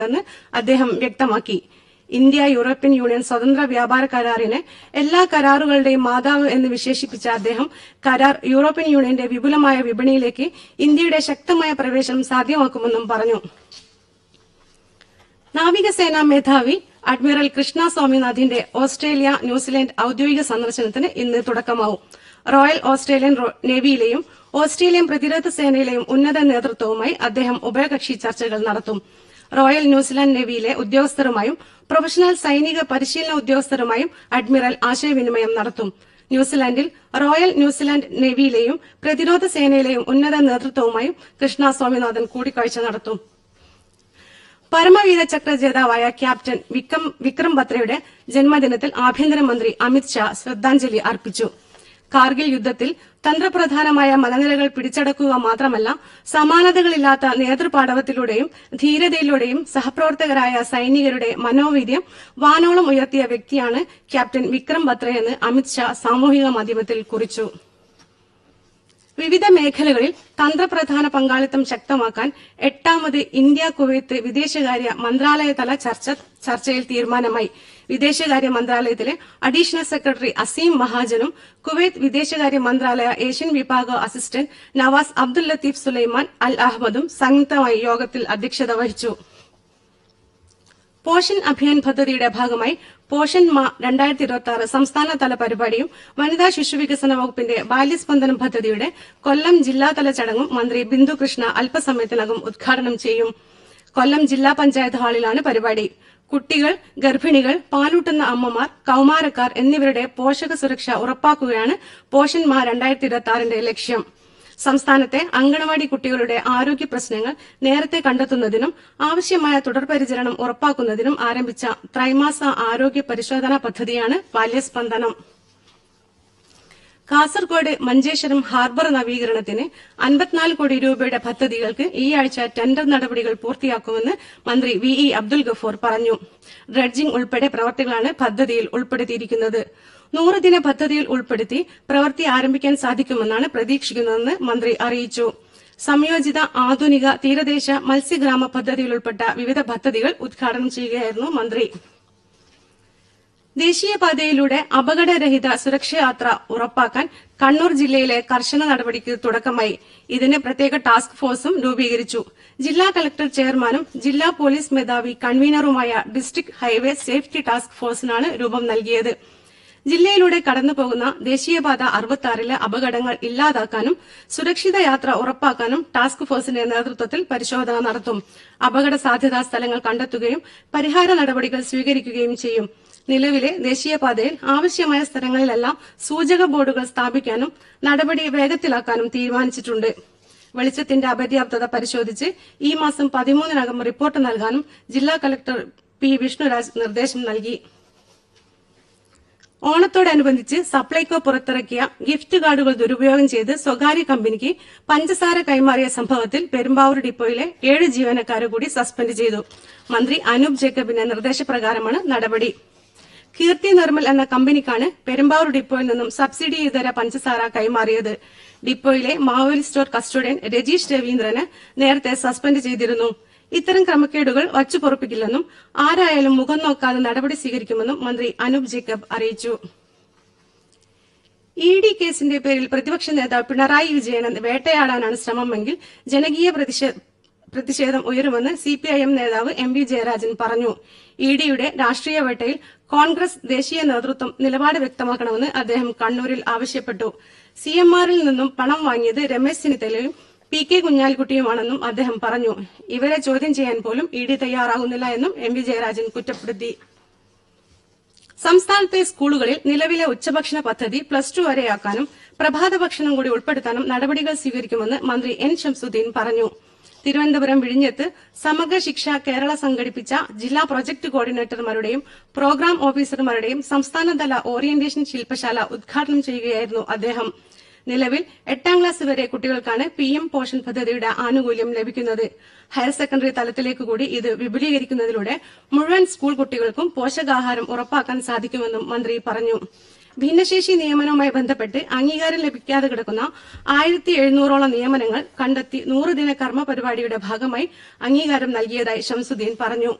എന്ന് അദ്ദേഹം വ്യക്തമാക്കി ഇന്ത്യ യൂറോപ്യൻ യൂണിയൻ സ്വതന്ത്ര വ്യാപാര കരാറിനെ എല്ലാ കരാറുകളുടെയും മാതാവ് എന്ന് വിശേഷിപ്പിച്ച അദ്ദേഹം കരാർ യൂറോപ്യൻ യൂണിയന്റെ വിപുലമായ വിപണിയിലേക്ക് ഇന്ത്യയുടെ ശക്തമായ പ്രവേശനം സാധ്യമാക്കുമെന്നും പറഞ്ഞു നാവികസേനാ മേധാവി അഡ്മിറൽ കൃഷ്ണ സ്വാമിനാഥിന്റെ ഓസ്ട്രേലിയ ന്യൂസിലൻഡ് ഔദ്യോഗിക സന്ദർശനത്തിന് ഇന്ന് തുടക്കമാവും റോയൽ ഓസ്ട്രേലിയൻ റോ- നേവിയിലെയും ഓസ്ട്രേലിയൻ പ്രതിരോധ സേനയിലെയും ഉന്നത നേതൃത്വവുമായി അദ്ദേഹം ഉഭയകക്ഷി ചർച്ചകൾ നടത്തും റോയൽ ന്യൂസിലാൻഡ് നേവിയിലെ ഉദ്യോഗസ്ഥരുമായും പ്രൊഫഷണൽ സൈനിക പരിശീലന ഉദ്യോഗസ്ഥരുമായും അഡ്മിറൽ ആശയവിനിമയം നടത്തും ന്യൂസിലാൻഡിൽ റോയൽ ന്യൂസിലാൻഡ് നേവിയിലെയും പ്രതിരോധ സേനയിലെയും ഉന്നത നേതൃത്വവുമായും കൃഷ്ണ സ്വാമിനാഥൻ കൂടിക്കാഴ്ച നടത്തും പരമവീര ചക്ര ജേതാവായ ക്യാപ്റ്റൻ വിക്രം വിക്രം ബത്രയുടെ ജന്മദിനത്തിൽ ആഭ്യന്തരമന്ത്രി അമിത് ഷാ ശ്രദ്ധാഞ്ജലി അർപ്പിച്ചു കാർഗിൽ യുദ്ധത്തിൽ തന്ത്രപ്രധാനമായ മലനിരകൾ പിടിച്ചടക്കുക മാത്രമല്ല സമാനതകളില്ലാത്ത നേതൃപാടവത്തിലൂടെയും ധീരതയിലൂടെയും സഹപ്രവർത്തകരായ സൈനികരുടെ മനോവീര്യം വാനോളം ഉയർത്തിയ വ്യക്തിയാണ് ക്യാപ്റ്റൻ വിക്രം ബത്രയെന്ന് അമിത് ഷാ സാമൂഹിക മാധ്യമത്തിൽ കുറിച്ചു വിവിധ മേഖലകളിൽ തന്ത്രപ്രധാന പങ്കാളിത്തം ശക്തമാക്കാൻ എട്ടാമത് ഇന്ത്യ കുവൈത്ത് വിദേശകാര്യ മന്ത്രാലയതല ചർച്ച ചർച്ചയിൽ തീരുമാനമായി വിദേശകാര്യ മന്ത്രാലയത്തിലെ അഡീഷണൽ സെക്രട്ടറി അസീം മഹാജനും കുവൈത്ത് വിദേശകാര്യ മന്ത്രാലയ ഏഷ്യൻ വിഭാഗ assistant Nawaz Abdul Latif Sulaiman Al അഹമ്മദും സംയുക്തമായി യോഗത്തിൽ അധ്യക്ഷത വഹിച്ചു പോഷൻ അഭിയാൻ പദ്ധതിയുടെ ഭാഗമായി പോഷൻ മാ രണ്ടായിരത്തി ഇരുപത്തി ആറ് സംസ്ഥാനതല പരിപാടിയും വനിതാ ശിശുവികസന വകുപ്പിന്റെ ബാല്യസ്പന്ദനം പദ്ധതിയുടെ കൊല്ലം ജില്ലാതല ചടങ്ങും മന്ത്രി ബിന്ദു കൃഷ്ണ അല്പസമയത്തിനകം ഉദ്ഘാടനം ചെയ്യും കൊല്ലം ജില്ലാ പഞ്ചായത്ത് ഹാളിലാണ് പരിപാടി കുട്ടികൾ ഗർഭിണികൾ പാലൂട്ടുന്ന അമ്മമാർ കൌമാരക്കാർ എന്നിവരുടെ പോഷക സുരക്ഷ ഉറപ്പാക്കുകയാണ് പോഷൻ മാ രണ്ടായിരത്തി ഇരുപത്തി ആറിന്റെ ലക്ഷ്യം സംസ്ഥാനത്തെ അങ്കണവാടി കുട്ടികളുടെ ആരോഗ്യ പ്രശ്നങ്ങൾ നേരത്തെ കണ്ടെത്തുന്നതിനും ആവശ്യമായ തുടർപരിചരണം ഉറപ്പാക്കുന്നതിനും ആരംഭിച്ച ത്രൈമാസ ആരോഗ്യ പരിശോധനാ പദ്ധതിയാണ് ബാല്യസ്പന്ദനം കാസർഗോഡ് മഞ്ചേശ്വരം ഹാർബർ നവീകരണത്തിന് അൻപത്തിനാല് കോടി രൂപയുടെ പദ്ധതികൾക്ക് ഈ ആഴ്ച ടെൻഡർ നടപടികൾ പൂർത്തിയാക്കുമെന്ന് മന്ത്രി വി ഇ അബ്ദുൽ ഗഫൂർ പറഞ്ഞു ഡ്രഡ്ജിംഗ് ഉൾപ്പെടെ പ്രവർത്തികളാണ് പദ്ധതിയിൽ ഉൾപ്പെടുത്തിയിരിക്കുന്നത് നൂറ് ദിന പദ്ധതിയിൽ ഉൾപ്പെടുത്തി പ്രവൃത്തി ആരംഭിക്കാൻ സാധിക്കുമെന്നാണ് പ്രതീക്ഷിക്കുന്നതെന്ന് മന്ത്രി അറിയിച്ചു സംയോജിത ആധുനിക തീരദേശ മത്സ്യഗ്രാമ പദ്ധതിയിൽ ഉൾപ്പെട്ട വിവിധ പദ്ധതികൾ ഉദ്ഘാടനം ചെയ്യുകയായിരുന്നു മന്ത്രി ദേശീയപാതയിലൂടെ അപകടരഹിത സുരക്ഷയാത്ര ഉറപ്പാക്കാൻ കണ്ണൂർ ജില്ലയിലെ കർശന നടപടിക്ക് തുടക്കമായി ഇതിന് പ്രത്യേക ടാസ്ക് ഫോഴ്സും രൂപീകരിച്ചു ജില്ലാ കളക്ടർ ചെയർമാനും ജില്ലാ പോലീസ് മേധാവി കൺവീനറുമായ ഡിസ്ട്രിക്ട് ഹൈവേ സേഫ്റ്റി ടാസ്ക് ഫോഴ്സിനാണ് രൂപം നൽകിയത് ജില്ലയിലൂടെ കടന്നുപോകുന്ന ദേശീയപാത അറുപത്തിയാറിലെ അപകടങ്ങൾ ഇല്ലാതാക്കാനും സുരക്ഷിത യാത്ര ഉറപ്പാക്കാനും ടാസ്ക് ഫോഴ്സിന്റെ നേതൃത്വത്തിൽ പരിശോധന നടത്തും അപകട സാധ്യതാ സ്ഥലങ്ങൾ കണ്ടെത്തുകയും പരിഹാര നടപടികൾ സ്വീകരിക്കുകയും ചെയ്യും നിലവിലെ ദേശീയപാതയിൽ ആവശ്യമായ സ്ഥലങ്ങളിലെല്ലാം സൂചക ബോർഡുകൾ സ്ഥാപിക്കാനും നടപടി വേഗത്തിലാക്കാനും തീരുമാനിച്ചിട്ടുണ്ട് വെളിച്ചത്തിന്റെ അപര്യാപ്തത പരിശോധിച്ച് ഈ മാസം പതിമൂന്നിനകം റിപ്പോർട്ട് നൽകാനും ജില്ലാ കളക്ടർ പി വിഷ്ണുരാജ് നിർദ്ദേശം നൽകി ഓണത്തോടനുബന്ധിച്ച് സപ്ലൈകോ പുറത്തിറക്കിയ ഗിഫ്റ്റ് കാർഡുകൾ ദുരുപയോഗം ചെയ്ത് സ്വകാര്യ കമ്പനിക്ക് പഞ്ചസാര കൈമാറിയ സംഭവത്തിൽ പെരുമ്പാവൂർ ഡിപ്പോയിലെ ഏഴ് ജീവനക്കാരെ കൂടി സസ്പെൻഡ് ചെയ്തു മന്ത്രി അനൂപ് ജേക്കബിന്റെ നിർദ്ദേശപ്രകാരമാണ് നടപടി കീർത്തി നിർമ്മൽ എന്ന കമ്പനിക്കാണ് പെരുമ്പാവൂർ ഡിപ്പോയിൽ നിന്നും സബ്സിഡി ഇതര പഞ്ചസാര കൈമാറിയത് ഡിപ്പോയിലെ മാവൂരി സ്റ്റോർ കസ്റ്റോഡിയൻ രജീഷ് രവീന്ദ്രന് നേരത്തെ സസ്പെൻഡ് ചെയ്തിരുന്നു ഇത്തരം ക്രമക്കേടുകൾ വച്ചുപൊറുപ്പിക്കില്ലെന്നും ആരായാലും മുഖം നോക്കാതെ നടപടി സ്വീകരിക്കുമെന്നും മന്ത്രി അനൂപ് ജേക്കബ് അറിയിച്ചു ഇ ഡി കേസിന്റെ പേരിൽ പ്രതിപക്ഷ നേതാവ് പിണറായി വിജയനെ വേട്ടയാടാനാണ് ശ്രമമെങ്കിൽ ജനകീയ പ്രതിഷേ- പ്രതിഷേധം ഉയരുമെന്ന് സിപിഐഎം നേതാവ് എം വി ജയരാജൻ പറഞ്ഞു ഇ ഡിയുടെ രാഷ്ട്രീയ വേട്ടയിൽ കോൺഗ്രസ് ദേശീയ നേതൃത്വം നിലപാട് വ്യക്തമാക്കണമെന്ന് അദ്ദേഹം കണ്ണൂരിൽ ആവശ്യപ്പെട്ടു സി എം ആറിൽ നിന്നും പണം വാങ്ങിയത് രമേശ് ചെന്നിത്തലയും പി കെ കുഞ്ഞാലിക്കുട്ടിയുമാണെന്നും അദ്ദേഹം പറഞ്ഞു ഇവരെ ചോദ്യം ചെയ്യാൻ പോലും ഇ ഡി തയ്യാറാകുന്നില്ല എന്നും എം വി ജയരാജൻ കുറ്റപ്പെടുത്തി സംസ്ഥാനത്തെ സ്കൂളുകളിൽ നിലവിലെ ഉച്ചഭക്ഷണ പദ്ധതി പ്ലസ് ടു വരെയാക്കാനും പ്രഭാത ഭക്ഷണം കൂടി ഉൾപ്പെടുത്താനും നടപടികൾ സ്വീകരിക്കുമെന്ന് മന്ത്രി എൻ ഷംസുദ്ദീൻ പറഞ്ഞു തിരുവനന്തപുരം വിഴിഞ്ഞത്ത് സമഗ്ര ശിക്ഷ കേരള സംഘടിപ്പിച്ച ജില്ലാ പ്രൊജക്ട് കോർഡിനേറ്റർമാരുടെയും പ്രോഗ്രാം ഓഫീസർമാരുടെയും സംസ്ഥാനതല ഓറിയന്റേഷൻ ശില്പശാല ഉദ്ഘാടനം ചെയ്യുകയായിരുന്നു അദ്ദേഹം നിലവിൽ എട്ടാം ക്ലാസ് വരെ കുട്ടികൾക്കാണ് പി എം പോഷൻ പദ്ധതിയുടെ ആനുകൂല്യം ലഭിക്കുന്നത് ഹയർ സെക്കൻഡറി തലത്തിലേക്ക് കൂടി ഇത് വിപുലീകരിക്കുന്നതിലൂടെ മുഴുവൻ സ്കൂൾ കുട്ടികൾക്കും പോഷകാഹാരം ഉറപ്പാക്കാൻ സാധിക്കുമെന്നും മന്ത്രി പറഞ്ഞു ഭിന്നശേഷി നിയമനവുമായി ബന്ധപ്പെട്ട് അംഗീകാരം ലഭിക്കാതെ കിടക്കുന്ന ആയിരത്തി എഴുന്നൂറോളം നിയമനങ്ങൾ കണ്ടെത്തി നൂറ് ദിന കർമ്മ പരിപാടിയുടെ ഭാഗമായി അംഗീകാരം നൽകിയതായി ഷംസുദ്ദീൻ പറഞ്ഞു